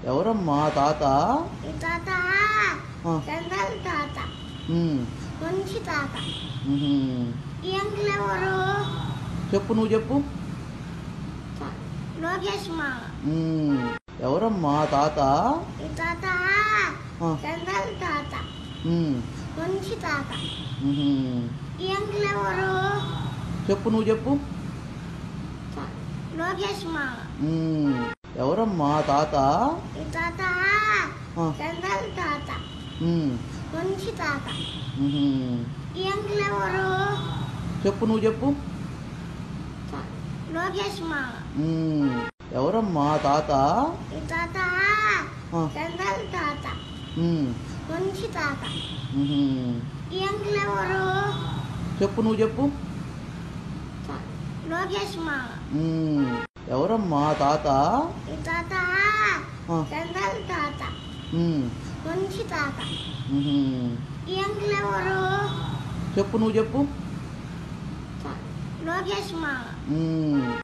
ఎవరమ్మా తాత ఈ తాత ఆ, చంద్రాల తాత ఉమ్, మంచి తాత ఉహుం. ఈ అంకుల్ ఎవరు చెప్పు నువ్వు చెప్పు లోకేష్ మామ ఉమ్, ఎవరమ్మా తాత ఈ తాత ఆ, చంద్రాల తాత ఉమ్, మంచి తాత ఉహుం. ఈ అంకుల్ ఎవరు చెప్పు నువ్వు చెప్పు లోకేష్ మామ ఉమ్, ఎవరమ్మా తాత ఈ తాత ఆ, చంద్రాల తాత ఉమ్, మంచి తాత ఉహుం. ఈ అంకుల్ ఎవరు చెప్పు నువ్వు చెప్పు లోకేష్ మామ ఉమ్, ఎవరమ్మా తాత ఈ తాత ఆ, చంద్రాల తాత ఉమ్, మంచి తాత ఉహుం. ఈ అంకుల్ ఎవరు చెప్పు నువ్వు చెప్పు లోకేష్ మామ ఉమ్, ఎవరమ్మా తాత ఈ తాత ఆ, చంద్రాల తాత ఉమ్, మంచి తాత ఉహుం. ఈ అంకుల్ ఎవరు చెప్పు నువ్వు చెప్పు లోకేష్ మామ ఉమ్,